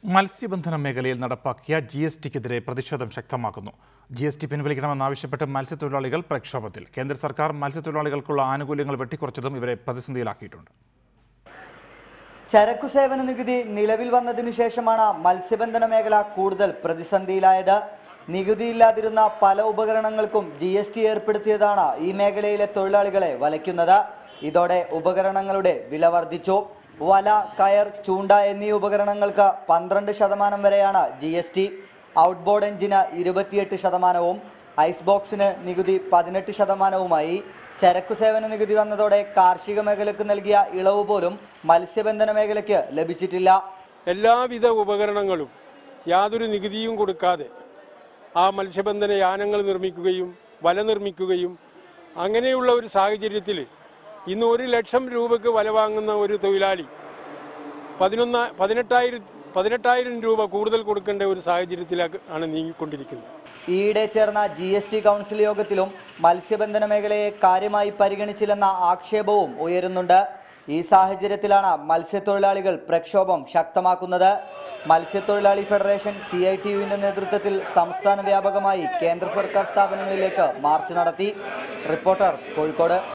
മത്സ്യബന്ധന മേഖലയിൽ നടപ്പാക്കിയ ജി എസ് ടിക്കെതിരെ പ്രതിഷേധം ശക്തമാക്കുന്നു ജി എസ് ടി പിൻവലിക്കണമെന്നാവശ്യപ്പെട്ട് മത്സ്യത്തൊഴിലാളികൾ പ്രക്ഷോഭത്തിൽ കേന്ദ്ര സർക്കാർ മത്സ്യത്തൊഴിലാളികൾക്കുള്ള ആനുകൂല്യങ്ങൾ വെട്ടിക്കുറച്ചതും ഇവരെ പ്രതിസന്ധിയിലാക്കിയിട്ടുണ്ട് ചരക്കു സേവന നികുതി നിലവിൽ വന്നതിനു ശേഷമാണ് മത്സ്യബന്ധന മേഖല കൂടുതൽ പ്രതിസന്ധിയിലായത് നികുതിയില്ലാതിരുന്ന പല ഉപകരണങ്ങൾക്കും ജി എസ് ടി ഏർപ്പെടുത്തിയതാണ് ഈ മേഖലയിലെ തൊഴിലാളികളെ വലയ്ക്കുന്നത് ഇതോടെ ഉപകരണങ്ങളുടെ വില വർദ്ധിച്ചു വല കയർ ചൂണ്ട എന്നീ ഉപകരണങ്ങൾക്ക് പന്ത്രണ്ട് ശതമാനം വരെയാണ് ജി എസ് ടി ഔട്ട്ബോർഡ് എഞ്ചിന് ഇരുപത്തിയെട്ട് ശതമാനവും ഐസ് ബോക്സിന് നികുതി പതിനെട്ട് ശതമാനവുമായി ചരക്കു സേവന നികുതി വന്നതോടെ കാർഷിക മേഖലയ്ക്ക് നൽകിയ ഇളവ് പോലും മത്സ്യബന്ധന മേഖലയ്ക്ക് ലഭിച്ചിട്ടില്ല എല്ലാവിധ ഉപകരണങ്ങളും യാതൊരു നികുതിയും കൊടുക്കാതെ ആ മത്സ്യബന്ധന യാനങ്ങൾ നിർമ്മിക്കുകയും വല നിർമ്മിക്കുകയും അങ്ങനെയുള്ള ഒരു സാഹചര്യത്തിൽ ഇന്ന് ഒരു ലക്ഷം രൂപയ്ക്ക് വല വാങ്ങുന്ന ഒരു തൊഴിലാളി പതിനൊന്ന് പതിനെട്ടായിരം പതിനെട്ടായിരം രൂപ കൂടുതൽ കൊടുക്കേണ്ട ഒരു സാഹചര്യത്തിലേക്ക് ആണ് നീങ്ങിക്കൊണ്ടിരിക്കുന്നത് ഈയിടെ ചേർന്ന ജി എസ് ടി കൗൺസിൽ യോഗത്തിലും മത്സ്യബന്ധന മേഖലയെ കാര്യമായി പരിഗണിച്ചില്ലെന്ന ആക്ഷേപവും ഉയരുന്നുണ്ട് ഈ സാഹചര്യത്തിലാണ് മത്സ്യത്തൊഴിലാളികൾ പ്രക്ഷോഭം ശക്തമാക്കുന്നത് മത്സ്യത്തൊഴിലാളി ഫെഡറേഷൻ സി ഐ ടി യുവിന്റെ നേതൃത്വത്തിൽ സംസ്ഥാന വ്യാപകമായി കേന്ദ്ര സർക്കാർ സ്ഥാപനങ്ങളിലേക്ക് മാർച്ച് നടത്തി റിപ്പോർട്ടർ കോഴിക്കോട്